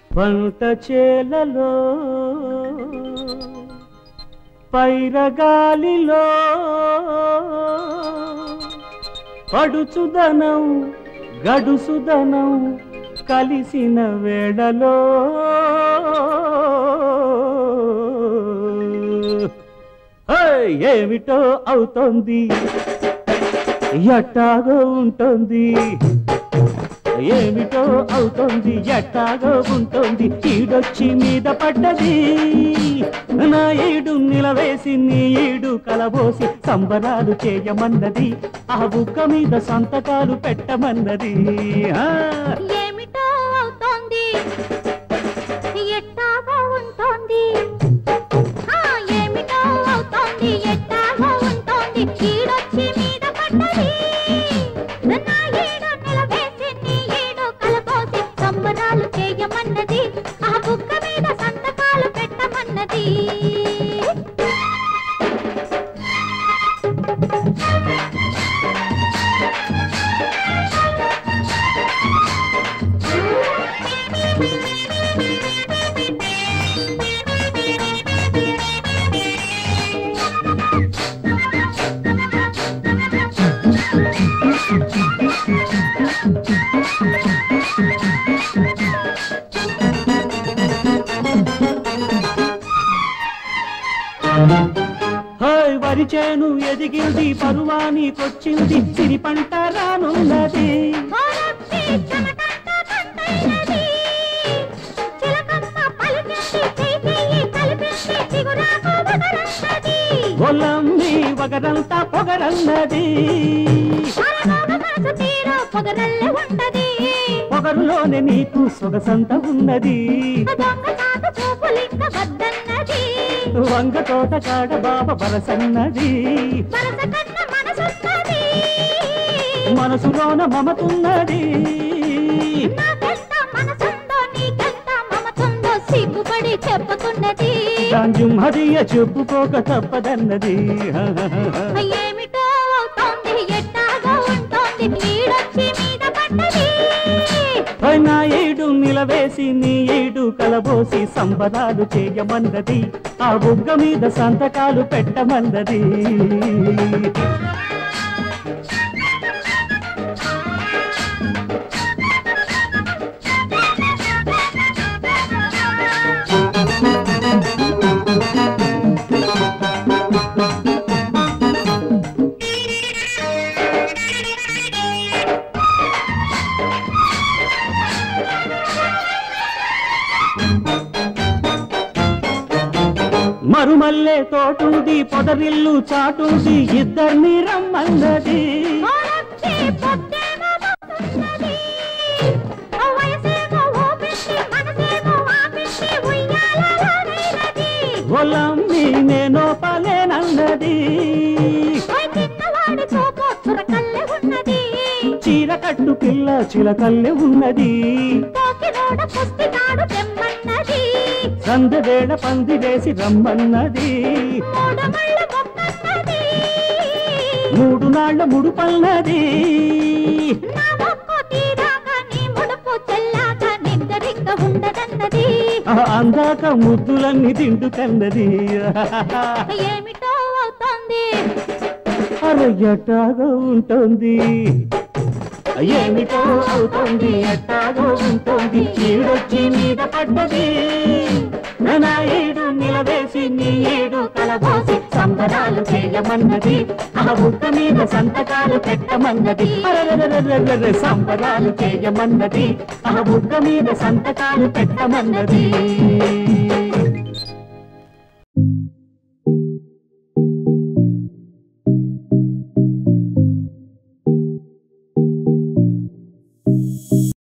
పంట చేలలో పైరగాలిలో పడుచుదనం గడుసుదనం కలిసిన వేళలో హేయ్, ఏమిటో అవుతోంది ఎట్టాగో ఉంటుంది ఏమిటో అవుతోంది ఎట్టాగో ఉంటుంది ఈడొచ్చి మీద పడ్డది నా ఈడు నిలవేసి నీ ఈడు కలబోసి సంబరాలు చేయమన్నది ఆ బుక్క మీద సంతకాలు పెట్టమన్నది ఆ ఏమిటో అవుతోంది ఎట్టాగో ఉంటోంది ఆ, ఏమిటో అవుతోంది ఎట్టాగో ఉంటోంది ఈడొచ్చి మీద పడ్డది నా ఈడు నిలవేసి నీ ఈడు కలబోసి సంబరాలు చేయమన్నది ఆ బుక్క మీద సంతకాలు పెట్టమన్నది హాయ్ వరి చేను ఎదిగింది పరువానికొచ్చింది సిరి పంట రానున్నది ఓరొచ్చి చెమటంతా పంటైనది. చిలకమ్మ పలికింది, చేయి కలిపింది, చిగురాకు వదరన్నది. ఒలంది వగరంతా పొగరన్నది అరగోగ మనసు తీరు పొగరల్లే ఉండది. పొగరులోనే నీకు సొగసంత ఉన్నది దొంగ చాటు చూపులింక వద్దన్నది. వంగ తోట కాడ బాబ బరసన్నది వరస కన్న మనసున్నది. మనసులోన మమతున్నది నాకెంత మనసుందో, నీకెంత మమతుందో సిగ్గుపడి చెప్పుకున్నది హదియ చెప్పుకోక తప్పదన్నది ఏమిటో అవుతోంది ఎట్టాగో ఉంటోంది ఈడొచ్చి మీద పడ్డది నా ఏడు నిలవేసి నీ ఏడు కలబోసి సంబరాలు చేయమన్నది ఆ బుగ్గ మీద సంతకాలు పెట్టమన్నది మరుమల్లే తోటుంది పొదరిల్లు చాటుంది ఇద్దరిని రమ్మన్నది ఓరొచ్చి పొద్దేమో పోతున్నది. ఓ వయసేమో ఊపించి, మనసేమో ఆపించి, ఉయ్యాలలాగైనది. ఒలమ్మి నేను పలేనన్నది ఓయ్ చిన్నవాడి చూపు చురకల్లె ఉన్నది. చీర కట్టు పిల్ల చిలకల్లె ఉన్నది పోకిరోడ పుస్తిగాడు తెమ్మన్నది. సందవేళ పంది వేసి రమ్మన్నది మూడు ముళ్ళు మొక్కన్నది. మూడు నాళ్ల ముడుపన్నది నా మొక్కు తీరాక నీ ముడుపు చెల్లాక నిద్దరింక ఉండదన్నది ఆ అందాక ముద్దులన్నీ తిండుకన్నది ఏమిటో అవుతోంది అరయ్యటాగా ఉంటుంది ఏమిటో అవుతుంది ఎట్టాగో ఉంటుంది ఈడొచ్చి మీద పడ్డది నా ఏడు నిలవేసి నీ ఏడు కలబోసి సంబరాలు చేయమన్నది ఆ బుక్క మీద సంతకాలు పెట్టమన్నది అరెరెరెరెరెరె సంబరాలు చేయమన్నది ఆ బుక్క మీద సంతకాలు పెట్టమన్నది